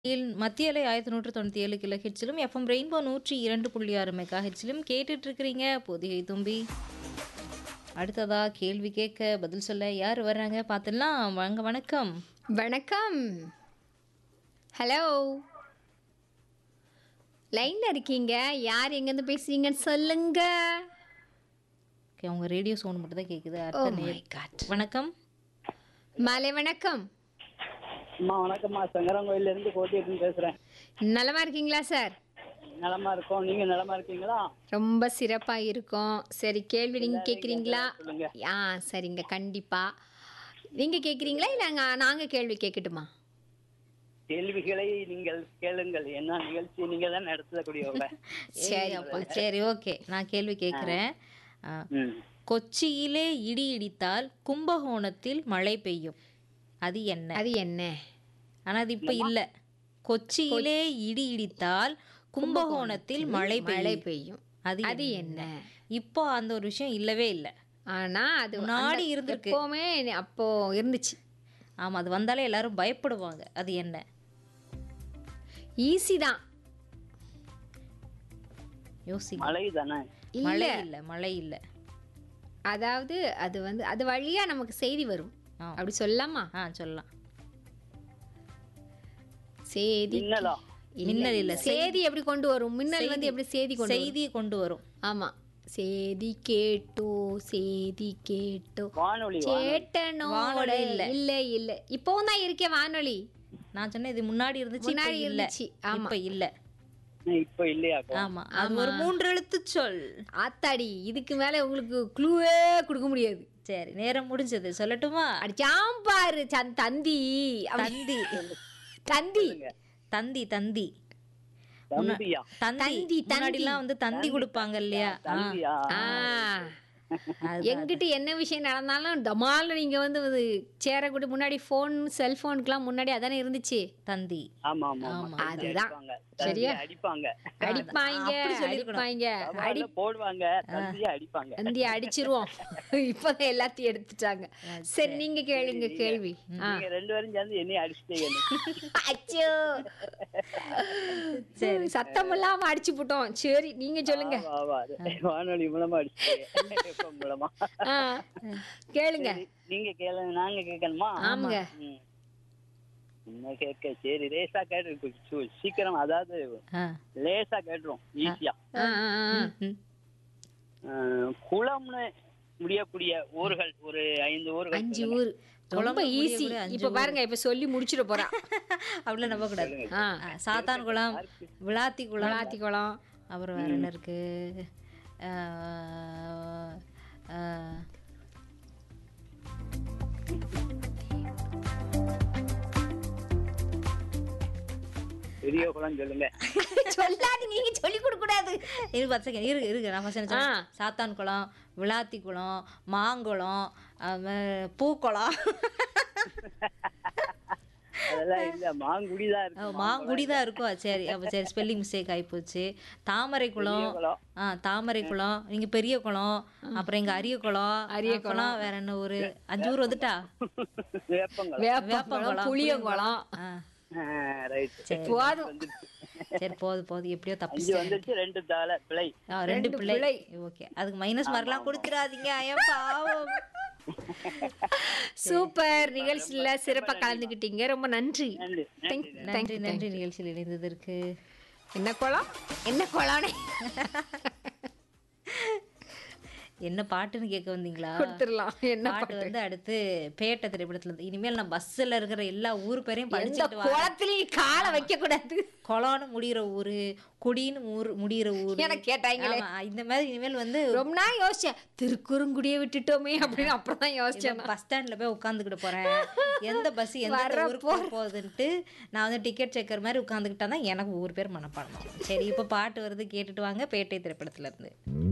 இல் மத்திய அலை ஆயிரத்தி நூற்று தொண்ணூற்றி ஏழு கிலோ ஹெச்சிலும் எஃப்எம் ரெயின்போ நூற்றி இரண்டு புள்ளி ஆறு மெகா ஹெச்சிலும் கேட்டுட்டு இருக்கிறீங்க பொதிகை தும்பி அடுத்ததா கேள்வி கேட்க பதில் சொல்ல யார் வர்றாங்க பார்த்துடலாம் வாங்க வணக்கம் வணக்கம் ஹலோ லைன்ல இருக்கீங்க யார் எங்கேருந்து பேசுறீங்கன்னு சொல்லுங்க ஓகே உங்க ரேடியோ சவுண்ட் மட்டும் தான் கேட்குது ஓ அடுத்த மை நேர் காட் வணக்கம் மாலை வணக்கம் அம்மா வணக்கம்மா சங்கரங்கோயில இருந்து கோட்டிட்டு பேசுறேன் நலமா இருக்கீங்களா சார் நலமா இருக்கோம் நீங்க நலமா இருக்கீங்களா ரொம்ப சிறப்பா இருக்கும் சரி கேள்வி நீங்க கேக்குறீங்களா சொல்லுங்க. ஆ சரிங்க கண்டிப்பா நீங்க கேக்குறீங்களா இல்ல நாங்க- நாங்க கேள்வி கேட்கட்டுமா கேள்விகளை நீங்கள் கேளுங்கள் என்ன நிகழ்ச்சி நீங்க தான் நடத்தக்கூடியவங்க சரி அப்பா சரி ஓகே நான் கேள்வி கேட்குறேன் ம். கொச்சியிலே இடி இடித்தால் கும்பகோணத்தில் மழை பெய்யும் அது என்ன அது என்ன ஆனா அது இப்ப இல்ல கொச்சியிலே இடி இடித்தால் கும்பகோணத்தில் மழை மழை பெய்யும் பெய்யும் அது அது என்ன இப்போ அந்த ஒரு விஷயம் இல்லவே இல்லை ஆனா அது முன்னாடி அந்த- இருந்திருக்கு. எப்பவுமே அப்போ இருந்துச்சு ஆமா அது வந்தாலே எல்லாரும் பயப்படுவாங்க அது என்ன ஈஸி தான் யோசி மழை தானே இல்ல மழை இல்ல மழை இல்ல அதாவது அது வந்து அது வழியா நமக்கு செய்தி வரும் ஆ. அப்படி சொல்லலாமா ஆ சொல்லலாம் செய்தி மின்னலா மின்னல் இல்ல செய்தி எப்படி கொண்டு வரும் மின்னல் வந்து எப்படி செய்தி கொண்டு வரும்? செய்தியை கொண்டு வரும் ஆமா செய்தி கேட்டோ செய்தி கேட்டோ வானொலி சேட்டனோ வானொலி இல்ல. இல்ல இல்ல இப்பவும் தான் இருக்கே வானொலி நான் சொன்னேன் இது முன்னாடி இருந்துச்சு இப்ப முன்னாடி இல்ல இருந்துச்சு, ஆமா. இப்ப இல்ல வானொலி. இப்ப இல்லையாக்கோ ஆமா அது ஒரு மூன்று எழுத்து சொல் ஆத்தாடி இதுக்கு மேல உங்களுக்கு குழுவே கொடுக்க முடியாது சரி நேரம் முடிஞ்சது சொல்லட்டுமா அடிச்சாம் பாரு சந் தந்தி அப்படி- தந்தி தந்தி தந்தி தந்தி தம்பியா தந்தி தந்தி, முன்னாடிலாம் வந்து தந்தி கொடுப்பாங்க இல்லையா ஆ. தம்பியா ஆ அது- எங்கிட்ட என்ன விஷயம் நடந்தாலும் தமால்னு நீங்க வந்து இது சேர கூட முன்னாடி ஃபோன் செல்போனுக்குலாம் முன்னாடி அதானே இருந்துச்சு தந்தி ஆமா ஆமா ஆமா தந்தி அதுதான். அடிப்பாங்க. தந்தி சரியா? அடிப்பாங்க அடிப்பாங்க அப்படி சொல்லிருக்கணும். அடிப்பாங்க அடி போடுவாங்க தந்தியை அடிப்பாங்க அந்தி அடிச்சிருவோம் இப்பதான் எல்லாத்தையும் எடுத்துட்டாங்க சரி நீங்க கேளுங்க கேள்வி ஆ. நீங்க ரெண்டு பேரும் சேர்ந்து என்னைய அடிச்சிட்டீங்க அச்சோ சரி சத்தம் இல்லாம அடிச்சு போட்டோம் சரி நீங்க சொல்லுங்க வா, வா, வா. வானொலி மூலமா அடிச்சிட்டீங்க FM மூலமா ஆ, கேளுங்க சரி, நீங்க கேளுங்க நாங்க கேட்கணுமா ஆமாங்க ம். என்ன கேட்க சரி லேசா கேட்டு சு- சீக்கிரம் அதாவது ஆ. லேசா கேட்டுரும் ஈஸியா ஆ, ஆ, ஆ. ம். அஹ், குளம்னு முடியக்கூடிய ஊர்கள் ஒரு ஐந்து ஊர்கள் அஞ்சு ஊர் ரொம்ப குழம்பு ஈஸி முடியக்கூடிய அஞ்சு இப்ப பாருங்க இப்ப சொல்லி முடிச்சிட போறா அப்படிலாம் நம்ப கூடாது ஆ ஆ, சாத்தான்குளம் விளாத்தி குளம் விளாத்தி குளம் அப்புறம் வேற என்ன இருக்கு ஆ, ஆ, பெரிய குளம் சொல்லுங்க சொல்லாது நீங்க சொல்லி கொடுக்க கூடாது இரு பத்து செகண்ட் இருக்கு இருக்கு நான் ஃபர்ஸ்ட் ஆ. சாத்தான் குளம் விளாத்தி குளம் மாங்குளம் அஹ், பூக்குளம் அதெல்லாம் இல்ல மாங்குடிதான் அஹ், இருக்கு மாங்குடி தான் இருக்கும் சரி அப்போ சரி ஸ்பெல்லிங் மிஸ்டேக் ஆகிப்போச்சு தாமரை குளம் பெரிய குளம். ஆ தாமரை குளம் நீங்க பெரிய குளம் அப்புறம் எங்க அரிய குளம் அரிய குளம் வேற என்ன ஒரு அஞ்சு ஊர் வந்துட்டா வேப்பங்குளம் வேப்பங்குளம் புளியங்குளம் ஆ ரைட் போதும் சரி போதும் போதும் எப்படியோ அஞ்சு தப்பிச்சு வந்துருச்சு ரெண்டு தாளை பிழை ஆ, ரெண்டு பிள்ளை ஓகே அதுக்கு மைனஸ் மார்க்லாம் கொடுத்துறாதீங்க ஐயன் பாவம் சூப்பர் நிகழ்ச்சியில சிறப்பா கலந்துக்கிட்டீங்க ரொம்ப நன்றி நன்றி Thank- நன்றி நன்றி நன்றி நிகழ்ச்சியில் இணைந்ததற்கு என்ன குளம் என்ன குளம்னே என்ன பாட்டுன்னு கேட்க வந்தீங்களா கொடுத்துடலாம் என்ன பாட்டு வந்து அடுத்து பேட்டை திரைப்படத்துல இருந்து இனிமேல் நான் பஸ்ஸில் இருக்கிற எல்லா ஊர் பேரையும் எந்த படிச்சுட்டு வரேன் குளத்திலையும் காலை வைக்க கூடாது குளம்னு முடிகிற ஊரு குடின்னு ஊர் முடிகிற ஊர் எனக்கு கேட்டாங்களே இந்த மாதிரி இனிமேல் வந்து ரொம்ப நாள் யோசிச்சேன் திருக்குறுங்குடியை விட்டுட்டோமே அப்படின்னு அப்புறம் தான் யோசிச்சேன் பஸ் ஸ்டாண்ட்ல போய் உட்காந்துக்கிட்டு போறேன் எந்த பஸ் எந்த ஊருக்கு போக போகுதுன்ட்டு நான் வந்து டிக்கெட் செக்கர் மாதிரி உட்காந்துக்கிட்டா தான் எனக்கு ஊர் பேர் மனப்பாடம் சரி இப்போ பாட்டு வருது கேட்டுட்டு வாங்க பேட்டை திரைப்படத்துல இருந்து